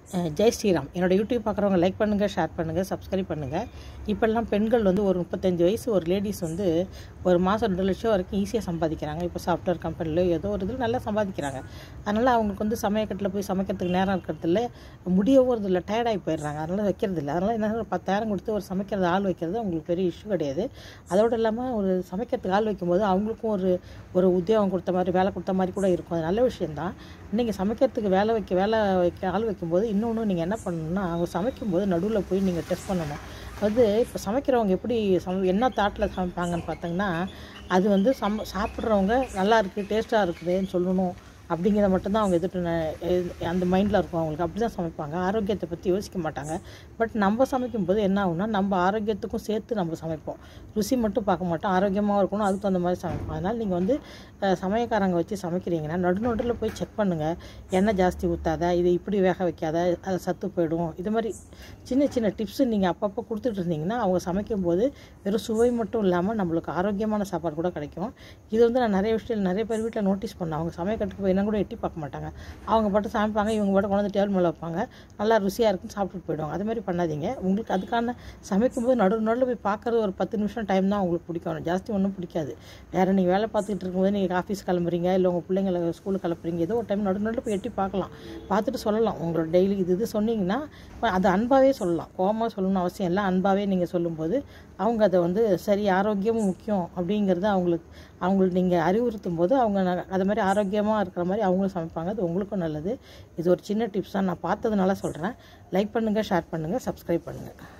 அஹ் ஜெய் ஸ்ரீராம் என்னோட யூடியூப் பார்க்குறவங்க லைக் பண்ணுங்கள் ஷேர் பண்ணுங்கள் சப்ஸ்கிரைப் பண்ணுங்கள் இப்போல்லாம் பெண்கள் வந்து ஒரு முப்பத்தஞ்சு வயசு ஒரு லேடிஸ் வந்து ஒரு மாதம் ரெண்டு லட்சம் வரைக்கும் ஈஸியாக சம்பாதிக்கிறாங்க இப்போ சாஃப்ட்வேர் கம்பெனிலோ ஏதோ ஒரு இதில் நல்லா சம்பாதிக்கிறாங்க அதனால் அவங்களுக்கு வந்து சமயக்கட்டில் போய் சமைக்கிறதுக்கு நேரம் இருக்கிறதில்ல முடியவோ இல்லை டயர்டாகி போயிடுறாங்க அதனால் வைக்கிறது இல்லை அதனால் என்ன ஒரு பத்தாயிரம் கொடுத்து ஒரு சமைக்கிறது ஆள் வைக்கிறது அவங்களுக்கு பெரிய இஷ்யூ கிடையாது அதோடு இல்லாமல் ஒரு சமைக்கிறதுக்கு ஆள் வைக்கும்போது அவங்களுக்கும் ஒரு ஒரு உத்தியோகம் கொடுத்த மாதிரி வேலை கொடுத்த மாதிரி கூட இருக்கும் அது நல்ல விஷயந்தான் நீங்கள் சமைக்கிறதுக்கு வேலை வைக்க வேலை வைக்க ஆள் வைக்கும்போது இன்னொன்று நீங்கள் என்ன பண்ணணும்னா அவங்க சமைக்கும்போது நடுவில் போய் நீங்கள் டெஸ்ட் பண்ணணும் அது இப்போ சமைக்கிறவங்க எப்படி சம என்ன தாட்டில் சமைப்பாங்கன்னு பார்த்தீங்கன்னா அது வந்து சம சாப்பிட்றவங்க நல்லா இருக்குது டேஸ்ட்டாக இருக்குதுன்னு சொல்லணும் அப்படிங்கிறத மட்டும்தான் அவங்க எதிர்த்து ந- எ- அந்த மைண்டில் இருக்கும் அவங்களுக்கு அப்படி தான் சமைப்பாங்க ஆரோக்கியத்தை பற்றி யோசிக்க மாட்டாங்க பட் நம்ம சமைக்கும்போது என்ன ஆகும்னா நம்ம ஆரோக்கியத்துக்கும் சேர்த்து நம்ம சமைப்போம் ருசி மட்டும் பார்க்க மாட்டோம் ஆரோக்கியமாக இருக்கணும் அதுக்கு தகுந்த மாதிரி சமைப்போம் அதனால் நீங்கள் வந்து அஹ், சமையக்காரங்க வச்சு சமைக்கிறீங்கன்னா நடு நடுவில் போய் செக் பண்ணுங்கள் எண்ணெய் ஜாஸ்தி ஊற்றாத இது இப்படி வேக வைக்காத அது சத்து போயிடும் இது மாதிரி சின்ன சின்ன டிப்ஸு நீங்கள் அப்பப்போ கொடுத்துட்டு இருந்தீங்கன்னா அவங்க சமைக்கும்போது வெறும் சுவை மட்டும் இல்லாமல் நம்மளுக்கு ஆரோக்கியமான சாப்பாடு கூட கிடைக்கும் இது வந்து நான் நிறைய விஷயத்தில் நிறைய பேர் வீட்டில் நோட்டீஸ் பண்ணேன் அவங்க சமையக்கட்டுக்கு போய் என்ன கூட எட்டி பார்க்க மாட்டாங்க அவங்க பாட்டு சமைப்பாங்க இவங்க பாட்டு கொண்டு வந்து டேபிள் மேலே வைப்பாங்க நல்லா ருசியாக இருக்குன்னு சாப்பிட்டுட்டு போயிடுவாங்க அது மாதிரி பண்ணாதீங்க உங்களுக்கு அதுக்கான சமைக்கும்போது நடு நடுவில் போய் பார்க்குறது ஒரு பத்து நிமிஷம் டைம் தான் உங்களுக்கு பிடிக்கும் ஜாஸ்தி ஒன்றும் பிடிக்காது வேறு நீங்கள் வேலை பார்த்துக்கிட்டு இருக்கும்போது நீங்கள் ஆஃபீஸ் கிளம்புறீங்க இல்லை உங்கள் பிள்ளைங்களை ஸ்கூலுக்கு கிளப்புறீங்க ஏதோ ஒரு டைம் நடு நடுவில் போய் எட்டி பார்க்கலாம் பார்த்துட்டு சொல்லலாம் உங்களோட டெய்லி இது இது சொன்னீங்கன்னா இப்ப அது அன்பாகவே சொல்லலாம் கோபமாக சொல்லணும்னு அவசியம் இல்லை அன்பாகவே நீங்கள் சொல்லும்போது அவங்க அதை வந்து சரி ஆரோக்கியமும் முக்கியம் அப்படிங்கிறத அவங்களுக்கு அவங்களுக்கு நீங்கள் அறிவுறுத்தும் போது அவங்க ந- அது மாதிரி ஆரோக்கியமாக இருக்கிற மாதிரி அவங்களும் சமைப்பாங்க அது உங்களுக்கும் நல்லது இது ஒரு சின்ன டிப்ஸ் தான் நான் பார்த்ததுனால சொல்கிறேன் லைக் பண்ணுங்கள் ஷேர் பண்ணுங்கள் சப்ஸ்கிரைப் பண்ணுங்கள்